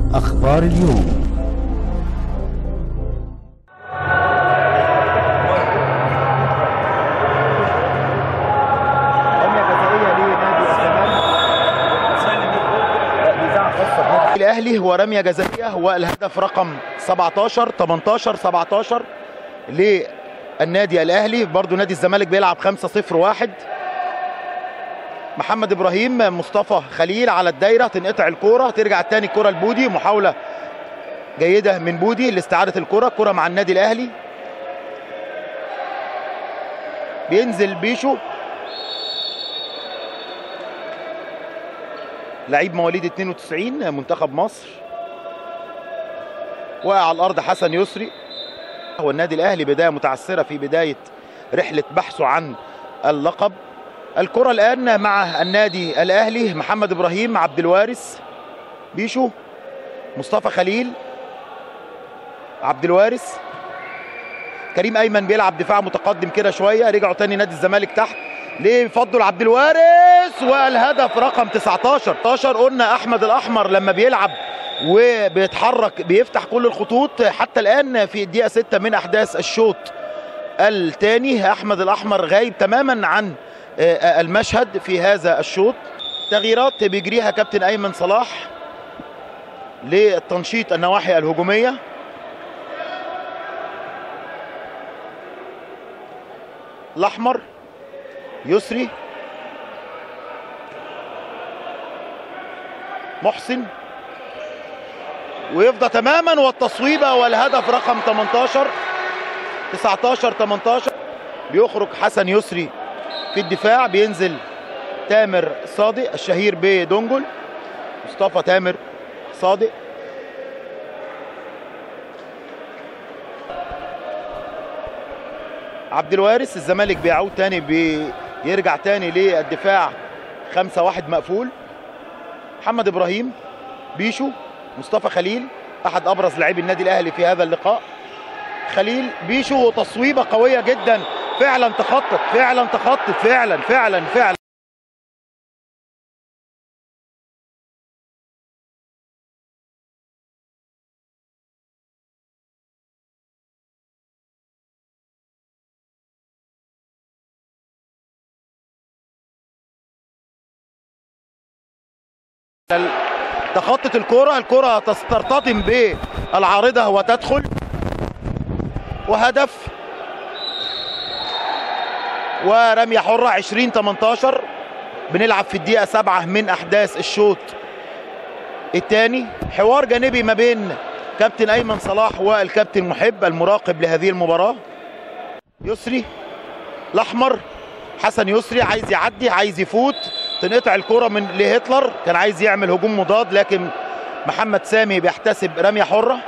أخبار اليوم رمية جزائية لنادي الزمالك الاهلي هو رميه جزائيه والهدف رقم 17 18 17 للنادي الاهلي برضو نادي الزمالك بيلعب 5 0 1 محمد ابراهيم مصطفى خليل على الدايره تنقطع الكوره ترجع تاني الكوره لبودي محاوله جيده من بودي لاستعاده الكره كره مع النادي الاهلي بينزل بيشو لعيب مواليد 92 منتخب مصر وقع على الارض حسن يسري هو النادي الاهلي بدايه متعثره في بدايه رحله بحثه عن اللقب الكره الان مع النادي الاهلي محمد ابراهيم عبد الوارث بيشو مصطفى خليل عبد الوارث كريم ايمن بيلعب دفاع متقدم كده شويه رجعوا تاني نادي الزمالك تحت ليه فضل عبد الوارث والهدف رقم 19 19 قلنا احمد الاحمر لما بيلعب وبيتحرك بيفتح كل الخطوط حتى الان في الدقيقه 6 من احداث الشوط الثاني احمد الاحمر غايب تماما عن المشهد في هذا الشوط تغييرات بيجريها كابتن ايمن صلاح لتنشيط النواحي الهجوميه الاحمر يسري محسن ويفضى تماما والتصويبه والهدف رقم 18 19 18 بيخرج حسن يسري في الدفاع بينزل تامر صادق الشهير بدونجل مصطفى تامر صادق عبد الوارث الزمالك بيعود تاني بيرجع تاني للدفاع 5 1 مقفول محمد ابراهيم بيشو مصطفى خليل احد ابرز لاعبي النادي الاهلي في هذا اللقاء خليل بيشو تصويبه قويه جدا فعلا تخطط فعلا تخطط فعلا فعلا فعلا تخطط الكرة الكرة تسترتطم بالعارضة وتدخل وهدف ورمية حرة 20 18 بنلعب في الدقيقة 7 من أحداث الشوط الثاني حوار جانبي ما بين كابتن أيمن صلاح والكابتن محب المراقب لهذه المباراة يسري الأحمر حسن يسري عايز يعدي عايز يفوت تنقطع الكرة من لهتلر كان عايز يعمل هجوم مضاد لكن محمد سامي بيحتسب رمية حرة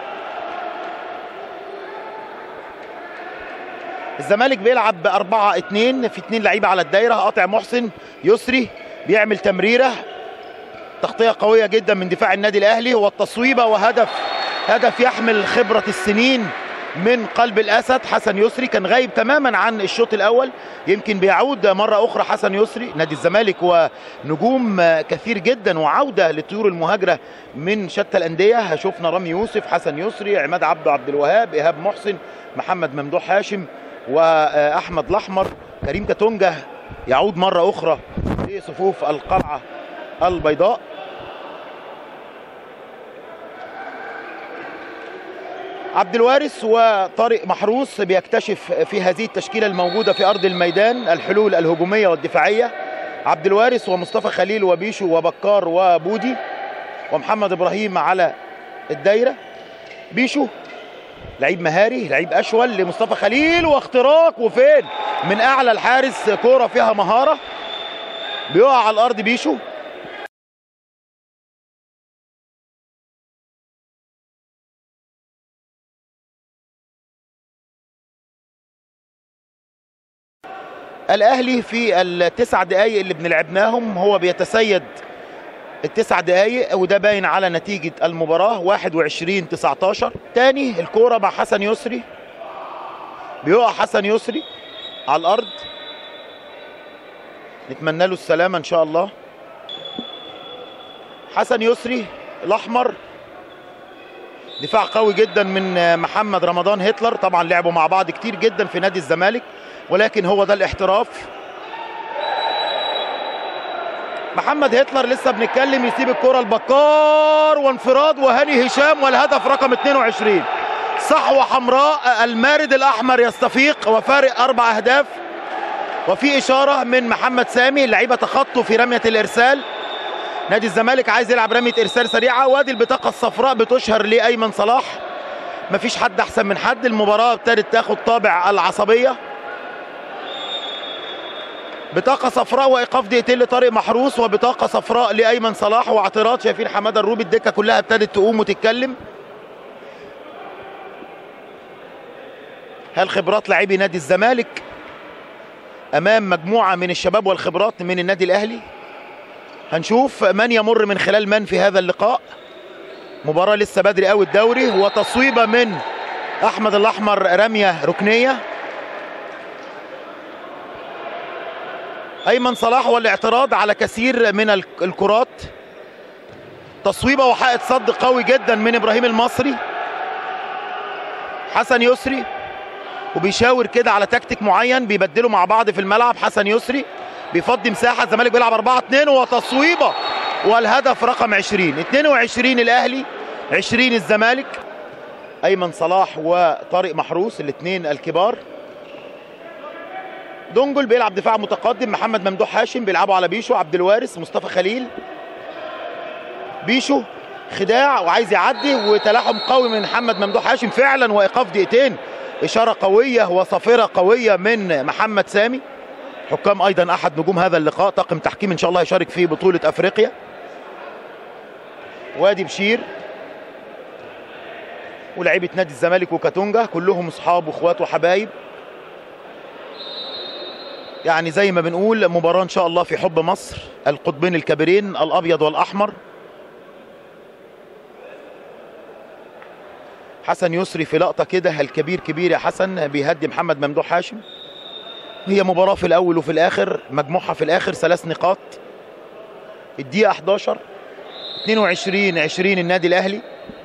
الزمالك بيلعب بأربعة اتنين في اتنين لعيبة على الدايرة قاطع محسن يسري بيعمل تمريرة تغطية قوية جدا من دفاع النادي الأهلي والتصويبة وهدف هدف يحمل خبرة السنين من قلب الاسد حسن يسري كان غايب تماما عن الشوط الاول يمكن بيعود مره اخرى حسن يسري نادي الزمالك ونجوم كثير جدا وعوده للطيور المهاجره من شتى الانديه شفنا رامي يوسف حسن يسري عماد عبده عبد الوهاب ايهاب محسن محمد ممدوح هاشم واحمد الاحمر كريم كاتونجا يعود مره اخرى لصفوف القلعه البيضاء عبد الوارث وطارق محروس بيكتشف في هذه التشكيله الموجوده في ارض الميدان الحلول الهجوميه والدفاعيه عبد الوارث ومصطفى خليل وبيشو وبكار وبودي ومحمد ابراهيم على الدايره بيشو لعيب مهاري لعيب اشول لمصطفى خليل واختراق وفين من اعلى الحارس كوره فيها مهاره بيقع على الارض بيشو الاهلي في التسع دقائق اللي بنلعبناهم هو بيتسيد التسع دقائق وده باين على نتيجة المباراة 21 19 تاني الكورة مع حسن يسري بيقع حسن يسري على الأرض نتمنى له السلامة إن شاء الله حسن يسري الأحمر دفاع قوي جدا من محمد رمضان هتلر طبعا لعبوا مع بعض كتير جدا في نادي الزمالك ولكن هو ده الاحتراف محمد هتلر لسه بنتكلم يسيب الكرة البكار وانفراد وهاني هشام والهدف رقم 22 صحوة حمراء المارد الأحمر يستفيق وفارق أربع أهداف وفي إشارة من محمد سامي اللعيبة تخطوا في رمية الإرسال نادي الزمالك عايز يلعب رمية إرسال سريعة وادي البطاقة الصفراء بتشهر لأيمن صلاح مفيش حد أحسن من حد المباراة ابتدت تاخد طابع العصبية بطاقة صفراء وإيقاف دقيقتين لطارق محروس وبطاقة صفراء لأيمن صلاح واعتراض شايفين حمادة الروبي الدكة كلها ابتدت تقوم وتتكلم هل خبرات لاعبي نادي الزمالك امام مجموعه من الشباب والخبرات من النادي الاهلي هنشوف من يمر من خلال من في هذا اللقاء مباراه لسه بدري قوي الدوري وتصويبه من احمد الاحمر رميه ركنيه ايمن صلاح والاعتراض على كثير من الكرات تصويبه وحائط صد قوي جدا من ابراهيم المصري حسن يسري وبيشاور كده على تكتيك معين بيبدلوا مع بعض في الملعب حسن يسري بيفضي مساحه الزمالك بيلعب 4 2 وتصويبه والهدف رقم 20 22 الاهلي 20 الزمالك ايمن صلاح وطارق محروس الاثنين الكبار دونجل بيلعب دفاع متقدم محمد ممدوح هاشم بيلعبوا على بيشو عبد الوارث مصطفى خليل بيشو خداع وعايز يعدي وتلاحم قوي من محمد ممدوح هاشم فعلا وايقاف دقيقتين اشاره قويه وصافره قويه من محمد سامي حكام ايضا احد نجوم هذا اللقاء طاقم تحكيم ان شاء الله يشارك في بطوله افريقيا وادي بشير ولاعيبه نادي الزمالك وكاتونجا كلهم اصحاب واخوات وحبايب يعني زي ما بنقول مباراه ان شاء الله في حب مصر القطبين الكبيرين الابيض والاحمر حسن يسري في لقطه كده الكبير كبير يا حسن بيهدي محمد ممدوح هاشم هي مباراه في الاول وفي الاخر مجموعها في الاخر ثلاث نقاط الدقيقه 11 22 20 النادي الاهلي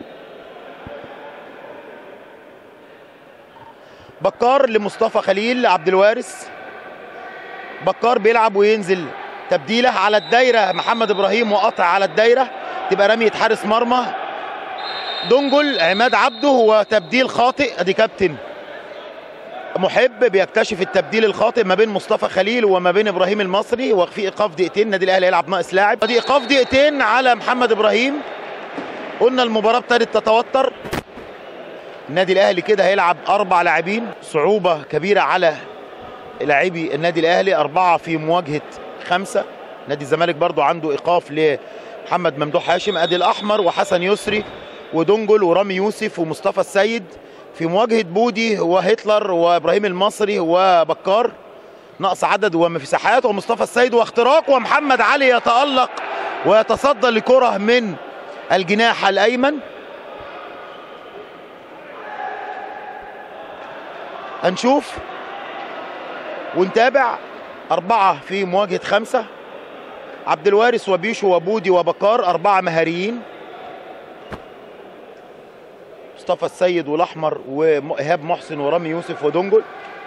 بكار لمصطفى خليل عبد الوارث بكار بيلعب وينزل تبديله على الدايره محمد ابراهيم وقطع على الدايره تبقى رميه حارس مرمى دونجل عماد عبده وتبديل خاطئ ادي كابتن محب بيكتشف التبديل الخاطئ ما بين مصطفى خليل وما بين ابراهيم المصري وفي ايقاف دقيقتين النادي الاهلي هيلعب ناقص لاعب ادي ايقاف دقيقتين على محمد ابراهيم قلنا المباراه ابتدت تتوتر النادي الاهلي كده هيلعب اربع لاعبين صعوبه كبيره على لاعبي النادي الاهلي اربعه في مواجهه خمسه نادي الزمالك برضو عنده ايقاف لمحمد ممدوح هاشم ادي الاحمر وحسن يسري ودونجل ورامي يوسف ومصطفى السيد في مواجهه بودي وهتلر وابراهيم المصري وبكار نقص عدد ومساحات ومصطفى السيد واختراق ومحمد علي يتالق ويتصدى لكره من الجناح الايمن هنشوف ونتابع أربعة في مواجهة خمسة عبد الوارث وبيشو وبودي وبكار أربعة مهاريين مصطفى السيد والأحمر وإيهاب محسن ورامي يوسف ودونجل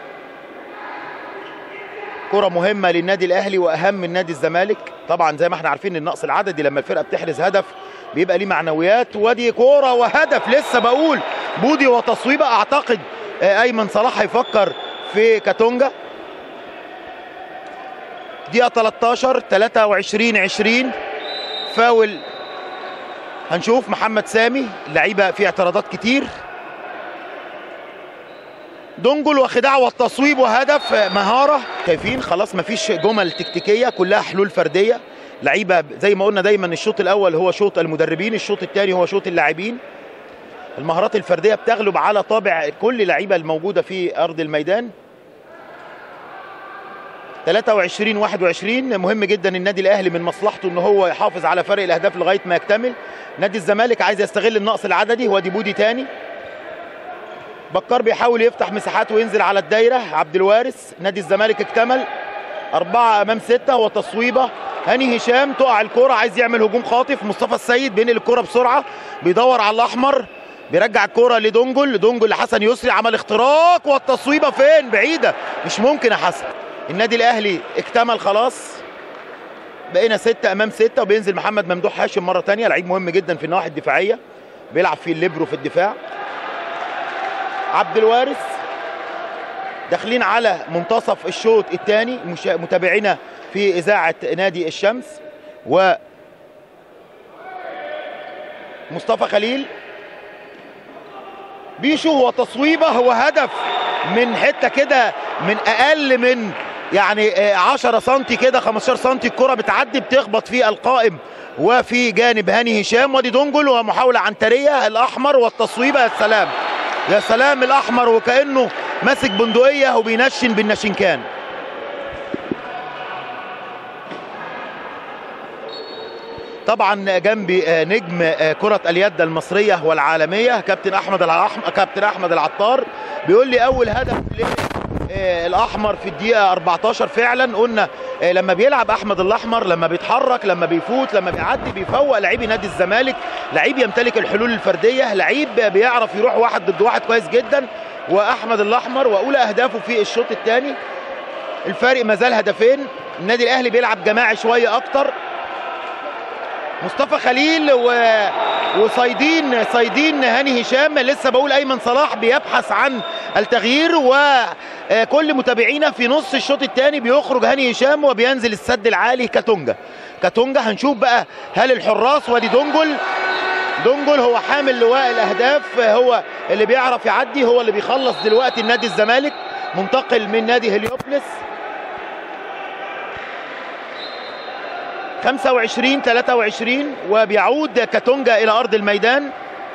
كرة مهمة للنادي الأهلي وأهم من نادي الزمالك طبعا زي ما احنا عارفين النقص العددي لما الفرقة بتحرز هدف بيبقى ليه معنويات ودي كرة وهدف لسه بقول بودي وتصويبة أعتقد أيمن صلاح هيفكر في كاتونجا دقيقة 13 23 20 فاول هنشوف محمد سامي اللعيبة في اعتراضات كتير دونجل وخداع والتصويب وهدف مهارة شايفين خلاص مفيش جمل تكتيكية كلها حلول فردية لعيبة زي ما قلنا دايما الشوط الأول هو شوط المدربين الشوط الثاني هو شوط اللاعبين المهارات الفردية بتغلب على طابع كل لعيبة الموجودة في أرض الميدان 23 21 مهم جدا النادي الاهلي من مصلحته ان هو يحافظ على فرق الاهداف لغايه ما يكتمل نادي الزمالك عايز يستغل النقص العددي وادي بودي تاني بكار بيحاول يفتح مساحات وينزل على الدايره عبد الوارث نادي الزمالك اكتمل أربعة أمام ستة وتصويبة هاني هشام تقع الكرة عايز يعمل هجوم خاطف مصطفى السيد بينقل الكرة بسرعة بيدور على الأحمر بيرجع الكرة لدونجل دونجل لحسن يسري عمل اختراق والتصويبة فين بعيدة مش ممكن يا حسن النادي الاهلي اكتمل خلاص بقينا ستة امام ستة وبينزل محمد ممدوح هاشم مرة تانية لعيب مهم جدا في النواحي الدفاعية بيلعب في الليبرو في الدفاع عبد الوارث داخلين على منتصف الشوط الثاني متابعينا في اذاعه نادي الشمس و مصطفى خليل بيشو وتصويبه وهدف من حته كده من اقل من يعني 10 سم كده 15 سم الكره بتعدي بتخبط في القائم وفي جانب هاني هشام وادي دونجل ومحاوله عنتريه الاحمر والتصويبه يا سلام يا سلام الاحمر وكانه ماسك بندقيه وبينشن بالنشنكان طبعا جنبي نجم كرة اليد المصرية والعالمية كابتن أحمد العحم... كابتن أحمد العطار بيقول لي أول هدف الأحمر في الدقيقة 14 فعلا قلنا لما بيلعب أحمد الأحمر لما بيتحرك لما بيفوت لما بيعدي بيفوق لعيبي نادي الزمالك لعيب يمتلك الحلول الفردية لعيب بيعرف يروح واحد ضد واحد كويس جدا وأحمد الأحمر وأولى أهدافه في الشوط الثاني الفارق ما زال هدفين النادي الأهلي بيلعب جماعي شوية أكتر مصطفى خليل و... وصيدين صيدين هاني هشام لسه بقول ايمن صلاح بيبحث عن التغيير وكل متابعينا في نص الشوط الثاني بيخرج هاني هشام وبينزل السد العالي كاتونجا كاتونجا هنشوف بقى هل الحراس وادي دونجل دونجل هو حامل لواء الاهداف هو اللي بيعرف يعدي هو اللي بيخلص دلوقتي النادي الزمالك منتقل من نادي هليوبلس 25 23 وبيعود كاتونجا الى ارض الميدان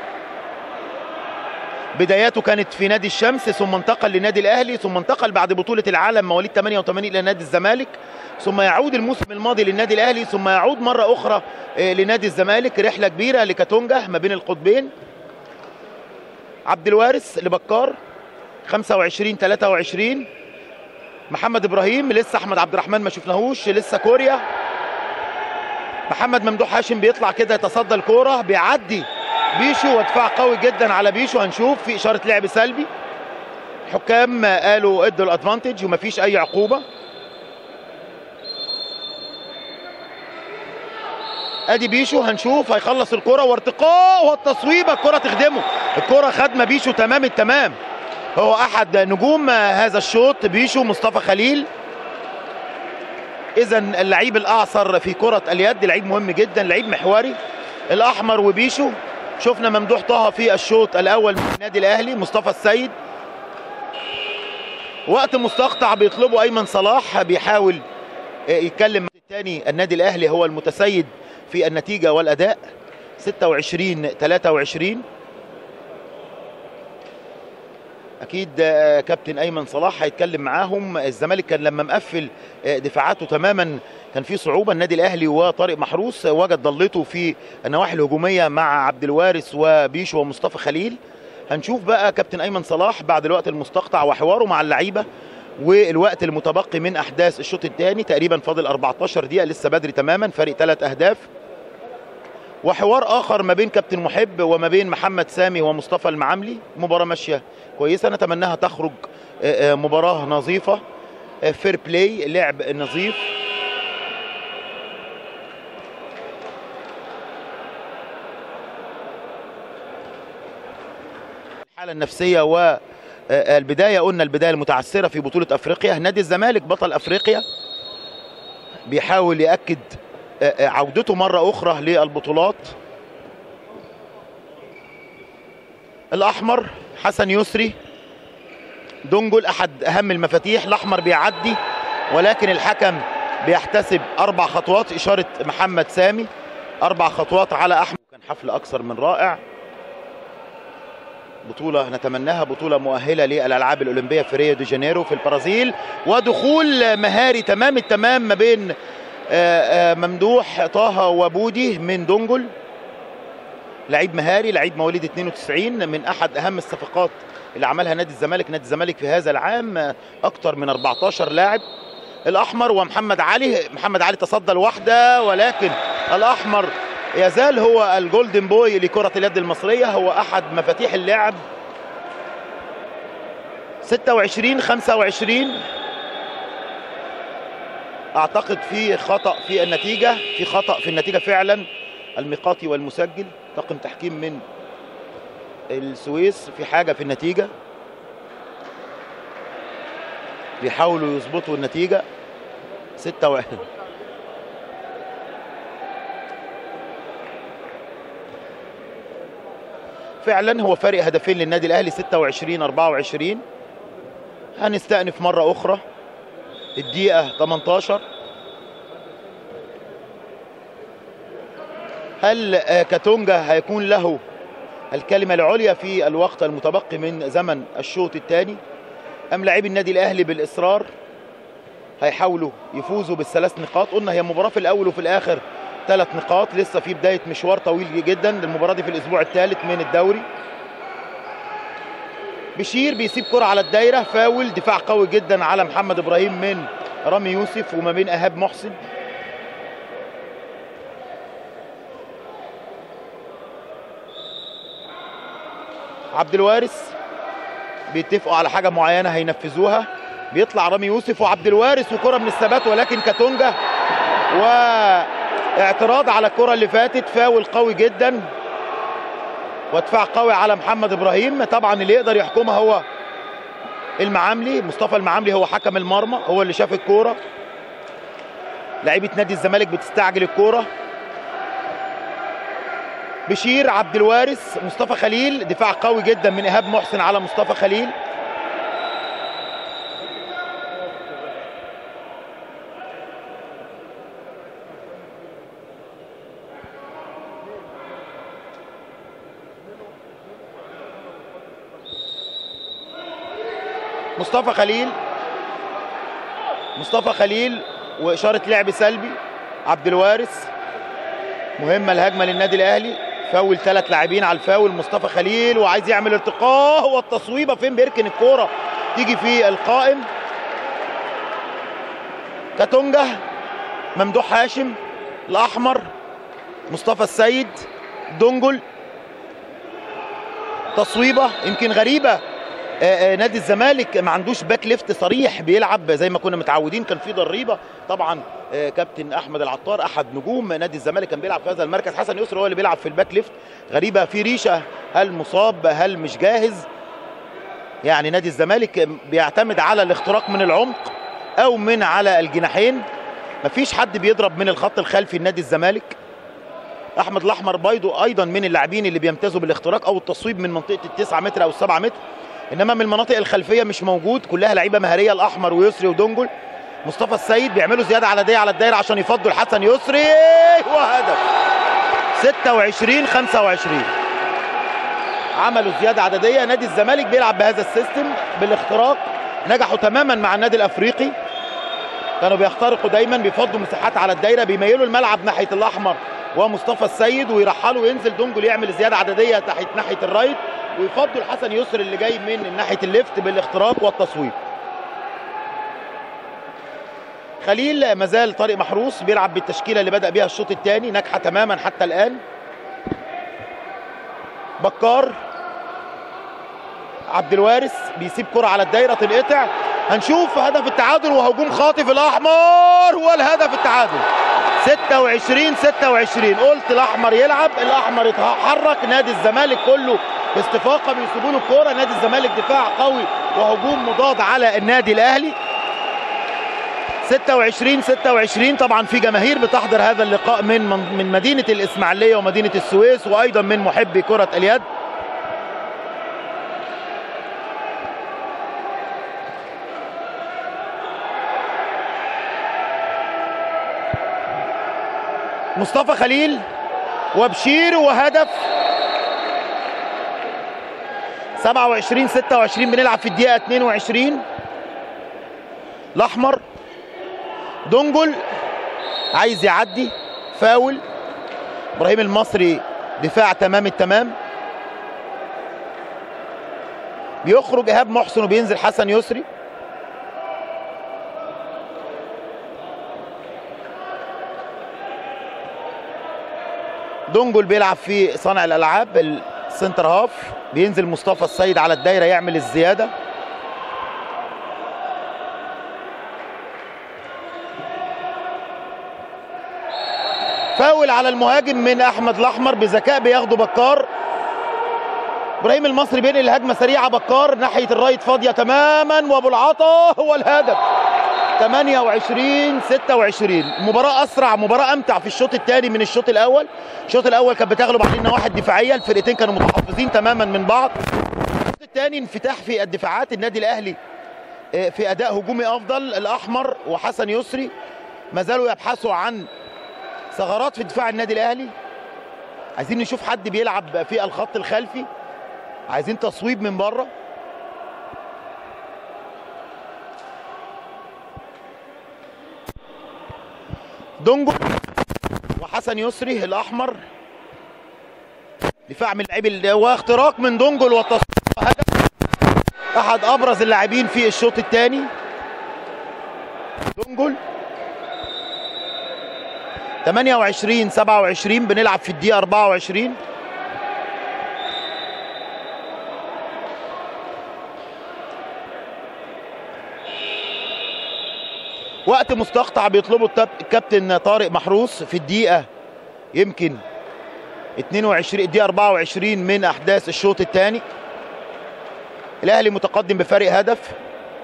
بداياته كانت في نادي الشمس ثم انتقل لنادي الاهلي ثم انتقل بعد بطوله العالم مواليد 88 الى نادي الزمالك ثم يعود الموسم الماضي للنادي الاهلي ثم يعود مره اخرى لنادي الزمالك رحله كبيره لكاتونجا ما بين القطبين عبد الوارث لبكار 25 23 محمد ابراهيم لسه احمد عبد الرحمن ما شفناهوش لسه كوريا محمد ممدوح هاشم بيطلع كده يتصدى الكوره بيعدي بيشو ودفاع قوي جدا على بيشو هنشوف في اشاره لعب سلبي حكام قالوا ادوا الادفانتج ومفيش اي عقوبه ادي بيشو هنشوف هيخلص الكرة وارتقاء والتصويبة الكرة تخدمه الكرة خدمة بيشو تمام التمام هو احد نجوم هذا الشوط بيشو مصطفى خليل اذا اللعيب الاعصر في كرة اليد لعيب مهم جدا لعيب محوري الاحمر وبيشو شفنا ممدوح طه في الشوط الاول من النادي الاهلي مصطفى السيد وقت مستقطع بيطلبه ايمن صلاح بيحاول يتكلم الثاني النادي الاهلي هو المتسيد في النتيجه والاداء 26 23 اكيد كابتن ايمن صلاح هيتكلم معاهم الزمالك كان لما مقفل دفاعاته تماما كان في صعوبه النادي الاهلي وطارق محروس وجد ضلته في النواحي الهجوميه مع عبد الوارث وبيشو ومصطفى خليل هنشوف بقى كابتن ايمن صلاح بعد الوقت المستقطع وحواره مع اللعيبه والوقت المتبقي من احداث الشوط الثاني تقريبا فاضل 14 دقيقه لسه بدري تماما فرق ثلاث اهداف وحوار اخر ما بين كابتن محب وما بين محمد سامي ومصطفى المعاملي مباراه ماشيه كويسه نتمناها تخرج مباراه نظيفه فير بلاي لعب نظيف الحاله النفسيه والبدايه قلنا البدايه المتعثره في بطوله افريقيا نادي الزمالك بطل افريقيا بيحاول ياكد عودته مرة أخرى للبطولات الأحمر حسن يسري دونجل أحد أهم المفاتيح الأحمر بيعدي ولكن الحكم بيحتسب أربع خطوات إشارة محمد سامي أربع خطوات على أحمد كان حفل أكثر من رائع بطولة نتمناها بطولة مؤهلة للألعاب الأولمبية في ريو دي جانيرو في البرازيل ودخول مهاري تمام التمام ما بين ممدوح طه وبودي من دونجل لعيب مهاري لعيب مواليد 92 من احد اهم الصفقات اللي عملها نادي الزمالك نادي الزمالك في هذا العام اكتر من 14 لاعب الاحمر ومحمد علي محمد علي تصدى لوحده ولكن الاحمر يزال هو الجولدن بوي لكرة اليد المصرية هو أحد مفاتيح اللعب 26 25 أعتقد في خطأ في النتيجة في خطأ في النتيجة فعلا الميقاتي والمسجل طاقم تحكيم من السويس في حاجة في النتيجة بيحاولوا يظبطوا النتيجة ستة و... فعلا هو فارق هدفين للنادي الاهلي 26 24 هنستأنف مرة أخرى الدقيقة 18 هل كاتونجا هيكون له الكلمة العليا في الوقت المتبقي من زمن الشوط الثاني أم لاعبي النادي الأهلي بالإصرار هيحاولوا يفوزوا بالثلاث نقاط قلنا هي مباراة في الأول وفي الآخر ثلاث نقاط لسه في بداية مشوار طويل جدا المباراة دي في الأسبوع الثالث من الدوري بشير بيسيب كرة على الدايرة فاول دفاع قوي جدا على محمد إبراهيم من رامي يوسف وما بين إيهاب محسن عبد الوارث بيتفقوا على حاجة معينة هينفذوها بيطلع رامي يوسف وعبد الوارث وكرة من الثبات ولكن كاتونجا واعتراض على الكرة اللي فاتت فاول قوي جدا ودفاع قوي على محمد ابراهيم طبعا اللي يقدر يحكمها هو المعاملي مصطفى المعاملي هو حكم المرمى هو اللي شاف الكوره لعيبه نادي الزمالك بتستعجل الكوره بشير عبد الوارث مصطفى خليل دفاع قوي جدا من ايهاب محسن على مصطفى خليل مصطفى خليل مصطفى خليل وإشارة لعب سلبي عبد الوارث مهمة الهجمة للنادي الأهلي فاول ثلاث لاعبين على الفاول مصطفى خليل وعايز يعمل ارتقاء والتصويبة فين بيركن الكورة تيجي في القائم كاتونجا ممدوح هاشم الأحمر مصطفى السيد دونجل تصويبة يمكن غريبة آآ آآ نادي الزمالك ما عندوش باك ليفت صريح بيلعب زي ما كنا متعودين كان في ضريبه طبعا كابتن احمد العطار احد نجوم نادي الزمالك كان بيلعب في هذا المركز حسن يسري هو اللي بيلعب في الباك ليفت غريبه في ريشه هل مصاب هل مش جاهز يعني نادي الزمالك بيعتمد على الاختراق من العمق او من على الجناحين مفيش حد بيضرب من الخط الخلفي لنادي الزمالك احمد الاحمر بيضو ايضا من اللاعبين اللي بيمتازوا بالاختراق او التصويب من منطقه التسعة متر او السبعة متر انما من المناطق الخلفيه مش موجود كلها لعيبه مهاريه الاحمر ويسري ودونجل مصطفى السيد بيعملوا زياده عدديه على الدايره عشان يفضوا لحسن يسري وهدف 26 25 عملوا زياده عدديه نادي الزمالك بيلعب بهذا السيستم بالاختراق نجحوا تماما مع النادي الافريقي كانوا بيخترقوا دايما بيفضوا مساحات على الدايره بيميلوا الملعب ناحيه الاحمر ومصطفى السيد ويرحلوا وينزل دونجل يعمل زياده عدديه تحت ناحيه الرايت ويفضوا الحسن يسر اللي جاي من ناحيه الليفت بالاختراق والتصويب خليل مازال طارق محروس بيلعب بالتشكيله اللي بدا بيها الشوط الثاني ناجحه تماما حتى الان بكار عبد الوارث بيسيب كره على الدايره تنقطع هنشوف هدف التعادل وهجوم خاطف الاحمر والهدف التعادل 26 26 قلت الاحمر يلعب الاحمر يتحرك نادي الزمالك كله باستفاقه بيسيبوا له الكوره نادي الزمالك دفاع قوي وهجوم مضاد على النادي الاهلي 26 26 طبعا في جماهير بتحضر هذا اللقاء من من مدينه الاسماعيليه ومدينه السويس وايضا من محبي كره اليد مصطفى خليل وبشير وهدف 27 26 بنلعب في الدقيقة 22 الأحمر دونجل عايز يعدي فاول إبراهيم المصري دفاع تمام التمام بيخرج إيهاب محسن وبينزل حسن يسري دونجل بيلعب في صانع الالعاب السنتر هاف بينزل مصطفى السيد على الدايره يعمل الزياده فاول على المهاجم من احمد الاحمر بذكاء بياخده بكار ابراهيم المصري بينقل الهجمه سريعه بكار ناحيه الرايت فاضيه تماما وابو العطا هو الهدف 28 26 مباراة أسرع مباراة أمتع في الشوط الثاني من الشوط الأول الشوط الأول كانت بتغلب علينا واحد دفاعية الفرقتين كانوا متحفظين تماما من بعض الشوط الثاني انفتاح في الدفاعات النادي الأهلي في أداء هجومي أفضل الأحمر وحسن يسري ما زالوا يبحثوا عن ثغرات في دفاع النادي الأهلي عايزين نشوف حد بيلعب في الخط الخلفي عايزين تصويب من بره دونجو وحسن يسري الاحمر دفاع من لعيب واختراق من دونجل والتصويب هدف احد ابرز اللاعبين في الشوط الثاني دونجل 28 27 بنلعب في الدقيقه 24 وقت مستقطع بيطلبه الكابتن طارق محروس في الدقيقة يمكن 22 الدقيقة 24 من أحداث الشوط الثاني الأهلي متقدم بفارق هدف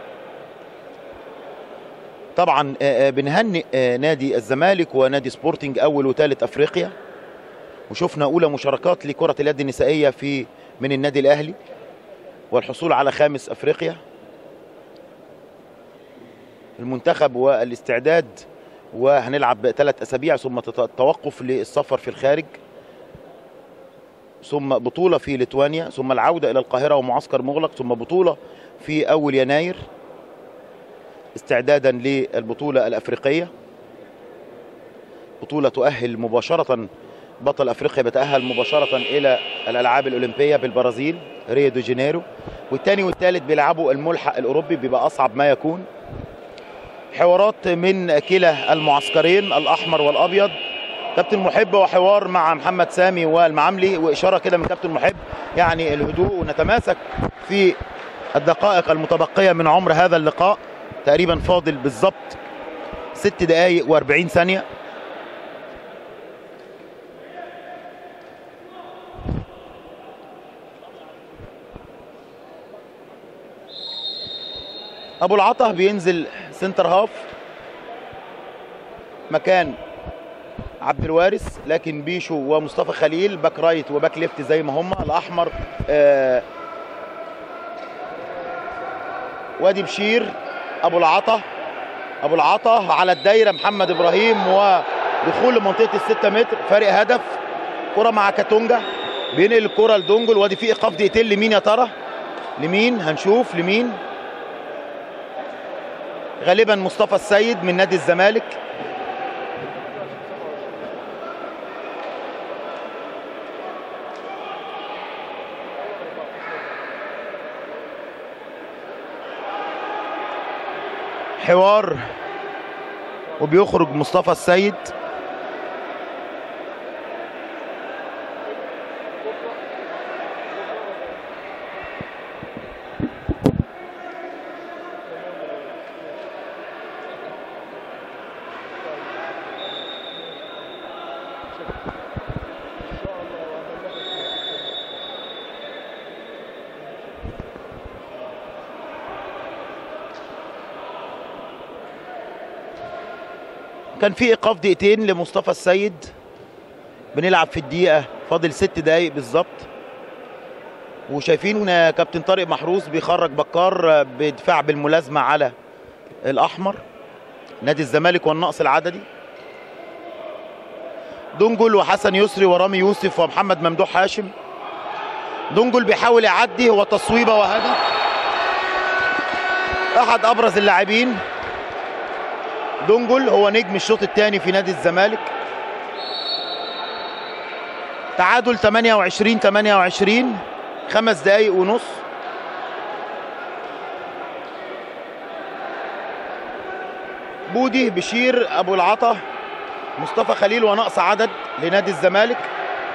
طبعا بنهنئ نادي الزمالك ونادي سبورتنج أول وثالث أفريقيا وشفنا أولى مشاركات لكرة اليد النسائية في من النادي الأهلي والحصول على خامس أفريقيا المنتخب والاستعداد وهنلعب ثلاث اسابيع ثم التوقف للسفر في الخارج ثم بطوله في ليتوانيا ثم العوده الى القاهره ومعسكر مغلق ثم بطوله في اول يناير استعدادا للبطوله الافريقيه بطوله تؤهل مباشره بطل افريقيا بيتاهل مباشره الى الالعاب الاولمبيه بالبرازيل ريو دي جانيرو والثاني والثالث بيلعبوا الملحق الاوروبي بيبقى اصعب ما يكون حوارات من كلا المعسكرين الاحمر والابيض كابتن محب وحوار مع محمد سامي والمعاملي واشاره كده من كابتن محب يعني الهدوء ونتماسك في الدقائق المتبقيه من عمر هذا اللقاء تقريبا فاضل بالظبط ست دقائق و40 ثانيه ابو العطا بينزل سنتر هاف مكان عبد الوارث لكن بيشو ومصطفى خليل باك رايت وباك ليفت زي ما هم الاحمر آه وادي بشير ابو العطا ابو العطا على الدايره محمد ابراهيم ودخول لمنطقه الستة متر فارق هدف كره مع كاتونجا بينقل الكره لدونجل وادي في ايقاف دقيقتين لمين يا ترى لمين هنشوف لمين غالبا مصطفى السيد من نادي الزمالك حوار وبيخرج مصطفى السيد كان في ايقاف دقيقتين لمصطفى السيد بنلعب في الدقيقه فاضل ست دقايق بالظبط وشايفين كابتن طارق محروس بيخرج بكار بدفاع بالملازمه على الاحمر نادي الزمالك والنقص العددي دونجل وحسن يسري ورامي يوسف ومحمد ممدوح هاشم دونجل بيحاول يعدي هو تصويبه وهدف احد ابرز اللاعبين دونجل هو نجم الشوط الثاني في نادي الزمالك تعادل 28 28 خمس دقايق ونص بودي بشير ابو العطا مصطفى خليل ونقص عدد لنادي الزمالك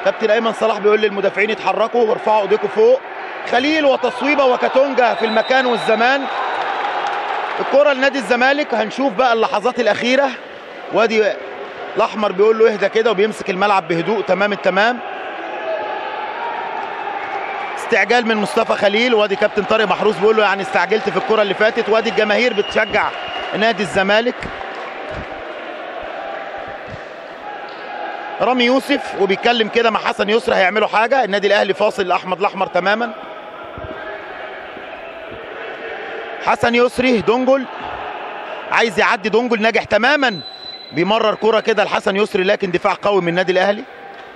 كابتن ايمن صلاح بيقول للمدافعين يتحركوا وارفعوا ايديكم فوق خليل وتصويبه وكاتونجا في المكان والزمان الكره لنادي الزمالك هنشوف بقى اللحظات الاخيره وادي الاحمر بيقول له اهدى كده وبيمسك الملعب بهدوء تمام التمام استعجال من مصطفى خليل وادي كابتن طارق محروس بيقول له يعني استعجلت في الكره اللي فاتت وادي الجماهير بتشجع نادي الزمالك رامي يوسف وبيتكلم كده مع حسن يسري هيعملوا حاجه النادي الاهلي فاصل لاحمد الاحمر تماما حسن يسري دونجل عايز يعدي دونجل ناجح تماما بيمرر كرة كده لحسن يسري لكن دفاع قوي من النادي الاهلي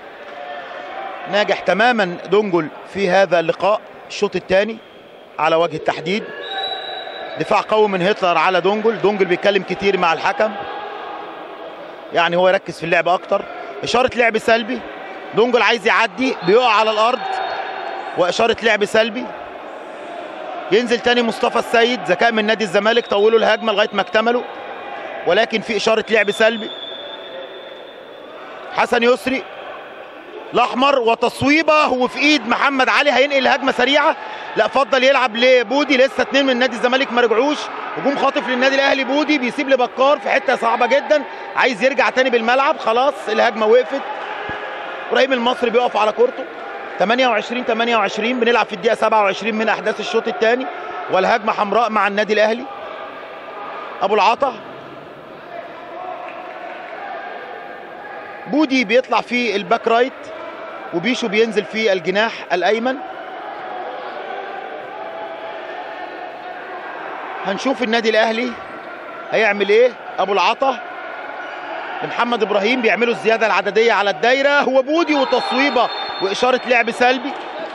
ناجح تماما دونجل في هذا اللقاء الشوط الثاني على وجه التحديد دفاع قوي من هتلر على دونجل دونجل بيتكلم كتير مع الحكم يعني هو يركز في اللعب اكتر اشاره لعب سلبي دونجل عايز يعدي بيقع على الارض واشاره لعب سلبي ينزل تاني مصطفى السيد ذكاء من نادي الزمالك طولوا الهجمه لغايه ما اكتملوا ولكن في اشاره لعب سلبي حسن يسري الاحمر وتصويبه وفي ايد محمد علي هينقل هجمه سريعه لا فضل يلعب لبودي لسه اتنين من نادي الزمالك ما رجعوش هجوم خاطف للنادي الاهلي بودي بيسيب لبكار في حته صعبه جدا عايز يرجع تاني بالملعب خلاص الهجمه وقفت ابراهيم المصري بيقف على كورته 28 28 بنلعب في الدقيقه 27 من احداث الشوط الثاني والهجمه حمراء مع النادي الاهلي ابو العطا بودي بيطلع في الباك رايت وبيشو بينزل في الجناح الايمن هنشوف النادي الاهلي هيعمل ايه ابو العطا محمد ابراهيم بيعملوا الزياده العدديه على الدايره هو بودي وتصويبه واشاره لعب سلبي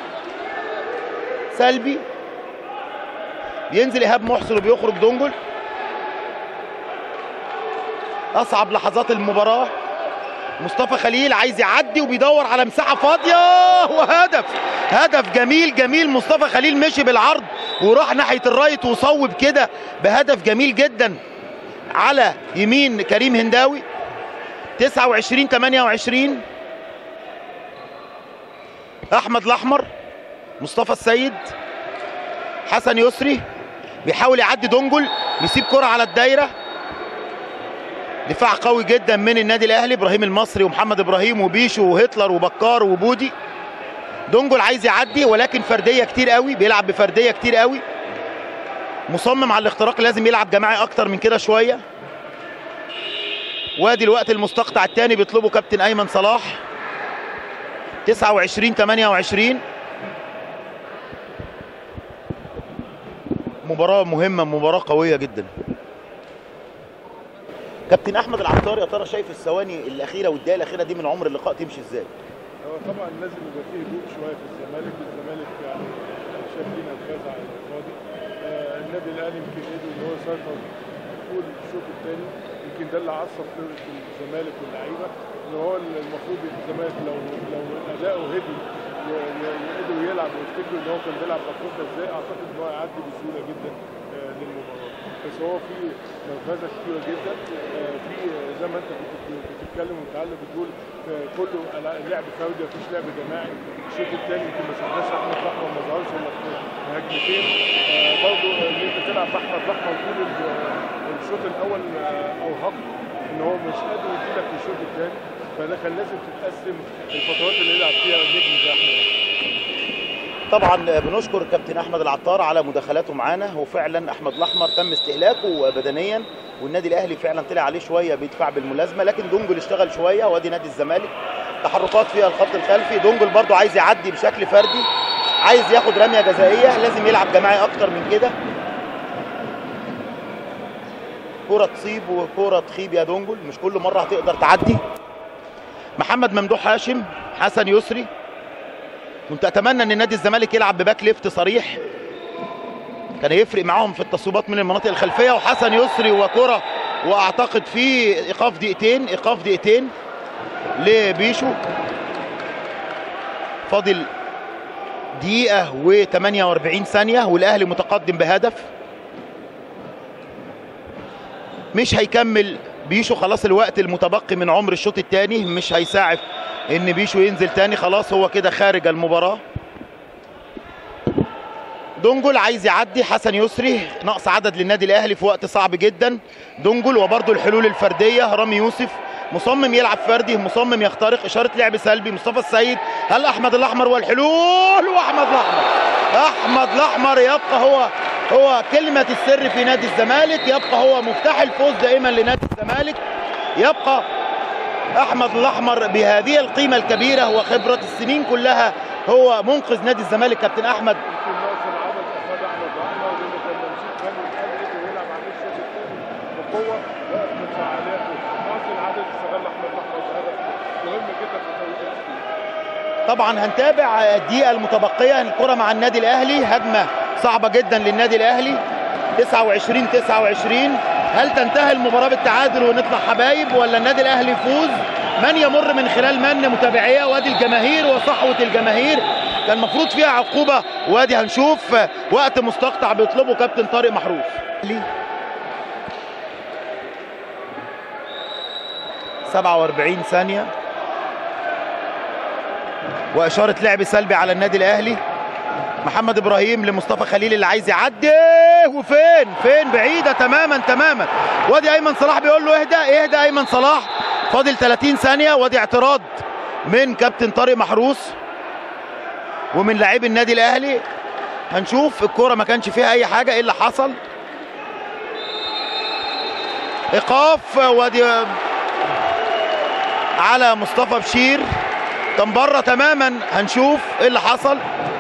سلبي بينزل ايهاب محسن وبيخرج دونجل اصعب لحظات المباراه مصطفى خليل عايز يعدي وبيدور على مساحه فاضيه وهدف هدف جميل جميل مصطفى خليل مشي بالعرض وراح ناحيه الرايت وصوب كده بهدف جميل جدا على يمين كريم هنداوي 29 28 احمد الاحمر مصطفى السيد حسن يسري بيحاول يعدي دونجل بيسيب كرة على الدايره دفاع قوي جدا من النادي الاهلي ابراهيم المصري ومحمد ابراهيم وبيشو وهتلر وبكار وبودي دونجل عايز يعدي ولكن فرديه كتير قوي بيلعب بفرديه كتير قوي مصمم على الاختراق لازم يلعب جماعي اكتر من كده شويه وادي الوقت المستقطع الثاني بيطلبه كابتن ايمن صلاح 29 28 مباراة مهمة مباراة قوية جدا كابتن احمد العطار يا ترى شايف الثواني الاخيره والدقائق الاخيره دي من عمر اللقاء تمشي ازاي؟ هو طبعا لازم يبقى فيه هدوء شويه في الزمالك الزمالك يعني شاف لينا الفاز على الفاضي آه النادي الاهلي يمكن قدر ان هو يسيطر طول الشوط الثاني يمكن ده اللي عصب فرقه الزمالك واللعيبه ان هو المفروض الزمالك لو لو اداؤه هدي يقدر يلعب ويفتكروا ان هو كان بيلعب افريقيا ازاي اعتقد ان هو هيعدي بسهوله جدا آه للمباراه بس هو في نرفزه كتيره جدا آه في زي ما انت كنت بتتكلم ومتعلم بتقول آه كله لعب فردي مفيش لعب جماعي الشوط الثاني يمكن ما شفناش احمد الاحمر ما ظهرش الا في هجمتين برضه ان انت تلعب باحمد الاحمر طول الشوط الاول ارهق ان هو مش قادر يجيلك في الشوط الثاني فده كان لازم تتقسم الفترات اللي يلعب فيها نجم زي احمد طبعا بنشكر كابتن احمد العطار على مداخلاته معانا وفعلا احمد الاحمر تم استهلاكه بدنيا والنادي الاهلي فعلا طلع عليه شويه بيدفع بالملازمه لكن دونجل اشتغل شويه وادي نادي الزمالك تحركات فيها الخط الخلفي دونجل برضو عايز يعدي بشكل فردي عايز ياخد رميه جزائيه لازم يلعب جماعي اكتر من كده كرة تصيب وكرة تخيب يا دونجل مش كل مرة هتقدر تعدي محمد ممدوح هاشم حسن يسري كنت اتمنى ان نادي الزمالك يلعب بباك ليفت صريح كان هيفرق معاهم في التصويبات من المناطق الخلفيه وحسن يسري وكره واعتقد في ايقاف دقيقتين ايقاف دقيقتين لبيشو فاضل دقيقة و48 ثانية والأهلي متقدم بهدف مش هيكمل بيشو خلاص الوقت المتبقي من عمر الشوط الثاني مش هيساعف ان بيشو ينزل تاني خلاص هو كده خارج المباراه دونجل عايز يعدي حسن يسري نقص عدد للنادي الاهلي في وقت صعب جدا دونجل وبرده الحلول الفرديه رامي يوسف مصمم يلعب فردي مصمم يخترق اشاره لعب سلبي مصطفى السيد هل احمد الاحمر والحلول واحمد الاحمر احمد الاحمر يبقى هو هو كلمه السر في نادي الزمالك يبقى هو مفتاح الفوز دائما لنادي الزمالك يبقى احمد الاحمر بهذه القيمه الكبيره وخبره السنين كلها هو منقذ نادي الزمالك كابتن احمد يمكن نقص العدد افاد احمد الاحمر لانه كان ممسوك خالي الاهلي قدر يلعب عليه الشوط الثاني بقوه وقف من فعالياته نقص العدد استغل احمد الاحمر بهدف مهم جدا في توقيت التسليم طبعا هنتابع الدقيقه المتبقيه الكره مع النادي الاهلي هجمه صعبه جدا للنادي الاهلي 29 29 هل تنتهي المباراه بالتعادل ونطلع حبايب ولا النادي الاهلي يفوز من يمر من خلال من متابعيه وادي الجماهير وصحوه الجماهير كان المفروض فيها عقوبه وادي هنشوف وقت مستقطع بيطلبه كابتن طارق محروس 47 ثانيه واشاره لعب سلبي على النادي الاهلي محمد ابراهيم لمصطفى خليل اللي عايز يعدي وفين فين بعيده تماما تماما وادي ايمن صلاح بيقول له اهدى اهدى ايمن صلاح فاضل 30 ثانيه وادي اعتراض من كابتن طارق محروس ومن لاعبي النادي الاهلي هنشوف الكوره ما كانش فيها اي حاجه ايه اللي حصل ايقاف وادي على مصطفى بشير كان بره تماما هنشوف ايه اللي حصل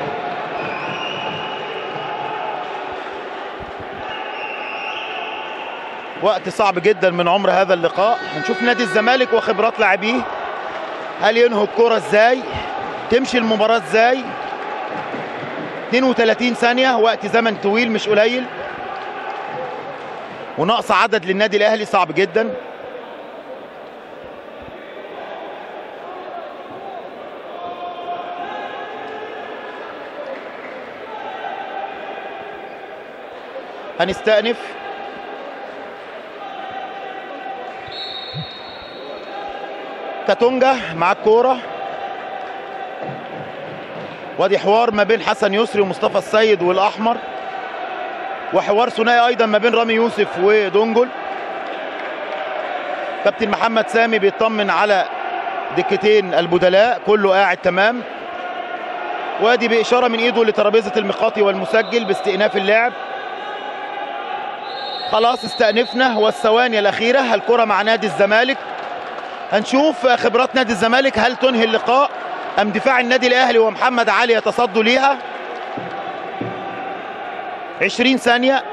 وقت صعب جدا من عمر هذا اللقاء هنشوف نادي الزمالك وخبرات لاعبيه هل ينهوا الكرة ازاي تمشي المباراة ازاي 32 ثانية وقت زمن طويل مش قليل ونقص عدد للنادي الاهلي صعب جدا هنستأنف كاتونجا مع الكورة وادي حوار ما بين حسن يسري ومصطفى السيد والأحمر وحوار ثنائي أيضا ما بين رامي يوسف ودونجل كابتن محمد سامي بيطمن على دكتين البدلاء كله قاعد تمام وادي بإشارة من إيده لترابيزة المقاطي والمسجل باستئناف اللعب خلاص استأنفنا والثواني الأخيرة الكرة مع نادي الزمالك هنشوف خبرات نادي الزمالك هل تنهي اللقاء أم دفاع النادي الأهلي ومحمد علي يتصدوا ليها 20 ثانية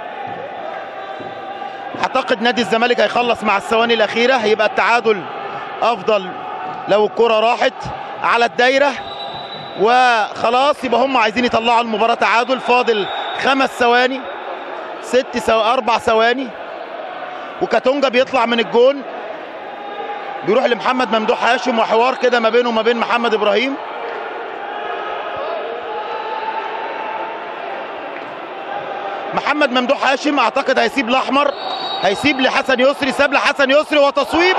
أعتقد نادي الزمالك هيخلص مع الثواني الأخيرة هيبقى التعادل أفضل لو الكرة راحت على الدايرة وخلاص يبقى هم عايزين يطلعوا المباراة تعادل فاضل خمس ثواني ست سو... أربع ثواني وكاتونجا بيطلع من الجون بيروح لمحمد ممدوح هاشم وحوار كده ما بينه وما بين محمد ابراهيم محمد ممدوح هاشم اعتقد هيسيب الاحمر هيسيب لحسن يسري ساب لحسن يسري وتصويبه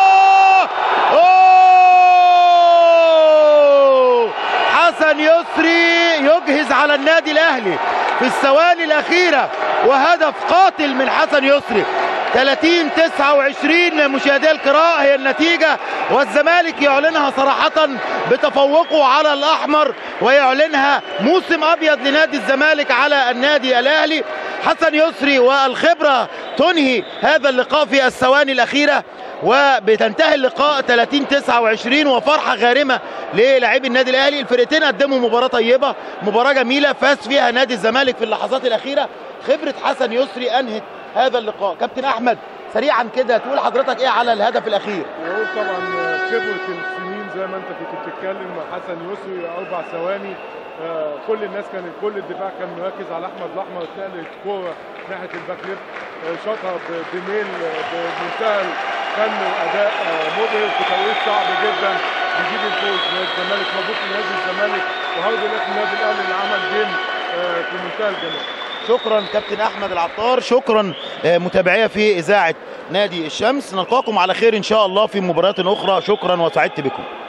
أوه! حسن يسري يجهز على النادي الاهلي في الثواني الاخيره وهدف قاتل من حسن يسري 30 29 مشاهدي القراء هي النتيجة والزمالك يعلنها صراحة بتفوقه على الأحمر ويعلنها موسم أبيض لنادي الزمالك على النادي الأهلي حسن يسري والخبرة تنهي هذا اللقاء في الثواني الأخيرة وبتنتهي اللقاء 30 29 وفرحة غارمة للاعبي النادي الأهلي الفرقتين قدموا مباراة طيبة مباراة جميلة فاز فيها نادي الزمالك في اللحظات الأخيرة خبرة حسن يسري أنهت هذا اللقاء كابتن احمد سريعا كده تقول حضرتك ايه على الهدف الاخير وهو طبعا خبره السنين زي ما انت كنت بتتكلم حسن يسري اربع ثواني آه، كل الناس كان كل الدفاع كان مركز على احمد الاحمر اتنقلت كوره ناحيه الباك ليفت آه، شاطها ب- بميل آه، بمنتهى الفن واداء آه، مبهر في توقيت صعب جدا بيجيب الفوز للزمالك مبروك لنادي الزمالك وهارد لك النادي الاهلي اللي عمل جيم آه، في منتهى الجمال شكرا كابتن احمد العطار شكرا آه، متابعيه في اذاعه نادي الشمس نلقاكم على خير ان شاء الله في مباريات اخرى شكرا وسعدت بكم